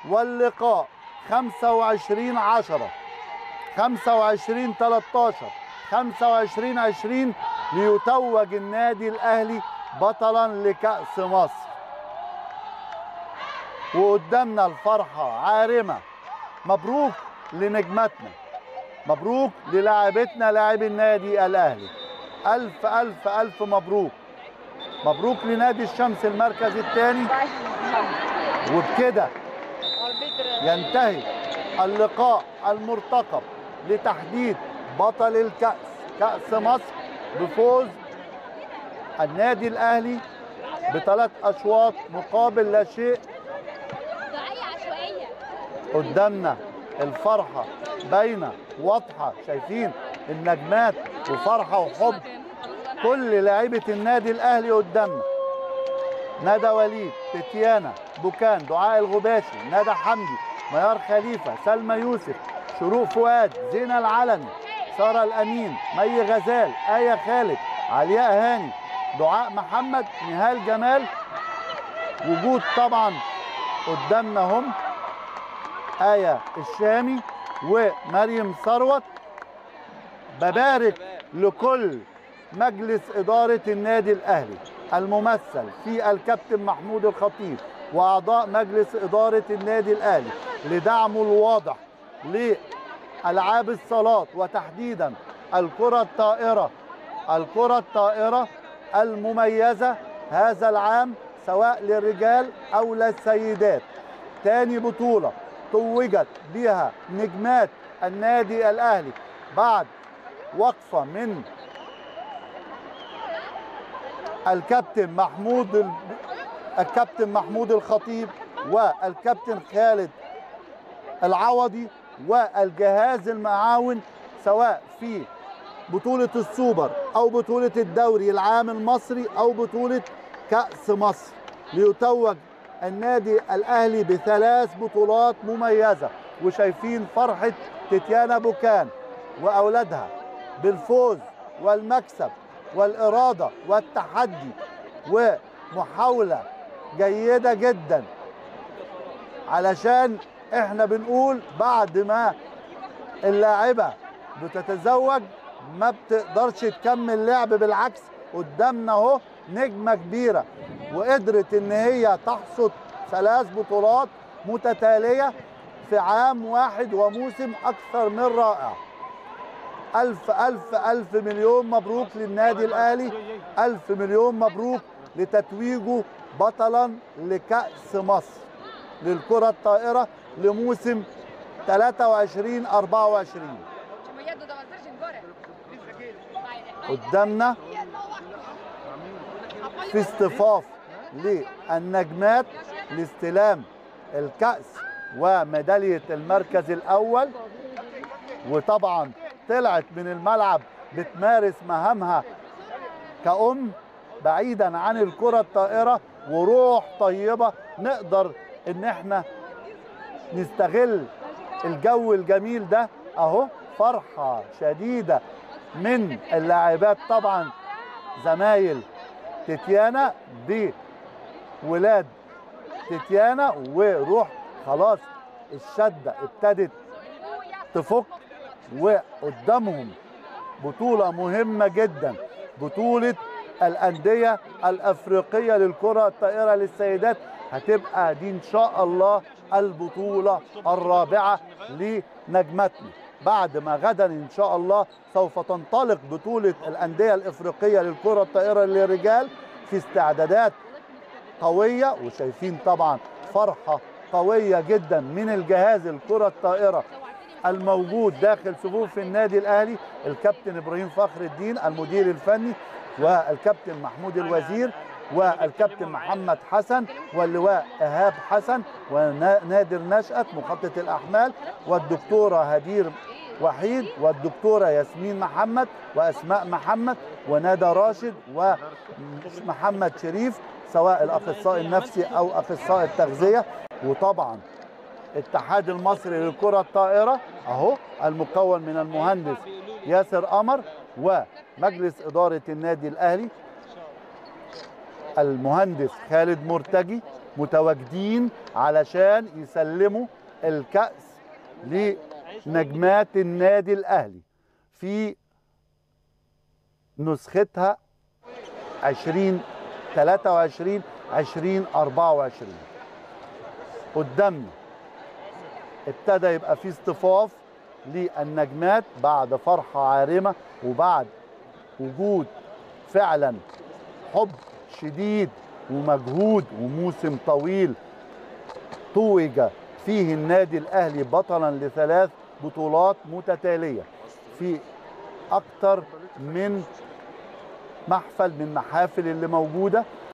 واللقاء 25 10 25 13 25 20 ليتوج النادي الاهلي بطلا لكأس مصر وقدامنا الفرحة عارمة مبروك لنجمتنا مبروك للاعبتنا لاعبي النادي الاهلي الف الف الف مبروك مبروك لنادي الشمس المركز الثاني وبكده ينتهي اللقاء المرتقب لتحديد بطل الكأس كأس مصر بفوز النادي الأهلي بثلاث أشواط مقابل لا شيء دعاية عشوائية قدامنا الفرحة باينة واضحة شايفين النجمات وفرحة وحب كل لاعيبة النادي الأهلي قدامنا ندى وليد تتيانا بوكان دعاء الغباشي ندى حمدي ميار خليفة سلمى يوسف شروق فؤاد زينة العلمي سارة الأمين مي غزال آية خالد علياء هاني دعاء محمد نهال جمال وجود طبعا قدامنا هم آية الشامي ومريم ثروت ببارك لكل مجلس إدارة النادي الأهلي الممثل في الكابتن محمود الخطيب وأعضاء مجلس إدارة النادي الأهلي لدعمه الواضح لألعاب الصالات وتحديدا الكرة الطائرة الكرة الطائرة المميزة هذا العام سواء للرجال أو للسيدات تاني بطولة توجت بها نجمات النادي الأهلي بعد وقفة من الكابتن محمود ال- الكابتن محمود الخطيب والكابتن خالد العوضي والجهاز المعاون سواء في بطولة السوبر أو بطولة الدوري العام المصري أو بطولة كأس مصر ليتوج النادي الأهلي بثلاث بطولات مميزة وشايفين فرحة تتيانا بوكان وأولادها بالفوز والمكسب والإرادة والتحدي ومحاولة جيدة جدا علشان احنا بنقول بعد ما اللاعبة بتتزوج ما بتقدرش تكمل لعب بالعكس قدامنا اهو نجمة كبيرة وقدرت ان هي تحصد ثلاث بطولات متتالية في عام واحد وموسم اكثر من رائع ألف ألف ألف مليون مبروك للنادي الأهلي ألف مليون مبروك لتتويجه بطلا لكأس مصر للكرة الطائرة لموسم 23 24 قدامنا في اصطفاف للنجمات لاستلام الكأس وميدالية المركز الأول وطبعا طلعت من الملعب بتمارس مهامها كأم بعيدا عن الكرة الطائرة وروح طيبة نقدر ان احنا نستغل الجو الجميل ده اهو فرحة شديدة من اللاعبات طبعا زمايل تتيانا بولاد تتيانا وروح خلاص الشدة ابتدت تفك وقدامهم بطولة مهمة جدا بطولة الأندية الأفريقية للكرة الطائرة للسيدات هتبقى دي إن شاء الله البطولة الرابعة لنجمتنا بعد ما غدا إن شاء الله سوف تنطلق بطولة الأندية الأفريقية للكرة الطائرة للرجال في استعدادات قوية وشايفين طبعا فرحة قوية جدا من الجهاز الكرة الطائرة الموجود داخل صفوف النادي الأهلي الكابتن إبراهيم فخر الدين المدير الفني والكابتن محمود الوزير والكابتن محمد حسن واللواء إيهاب حسن ونادر نشأت مخطط الأحمال والدكتورة هدير وحيد والدكتورة ياسمين محمد وأسماء محمد وندى راشد ومحمد شريف سواء الأخصائي النفسي أو أخصائي التغذية وطبعا الاتحاد المصري للكرة الطائرة أهو المكون من المهندس ياسر قمر ومجلس إدارة النادي الأهلي المهندس خالد مرتجي متواجدين علشان يسلموا الكأس لنجمات النادي الأهلي في نسختها 20 23 20 24 قدامنا ابتدى يبقى في اصطفاف للنجمات بعد فرحة عارمة وبعد وجود فعلا حب شديد ومجهود وموسم طويل توج فيه النادي الأهلي بطلا لثلاث بطولات متتالية في أكتر من محفل من محافل اللي موجودة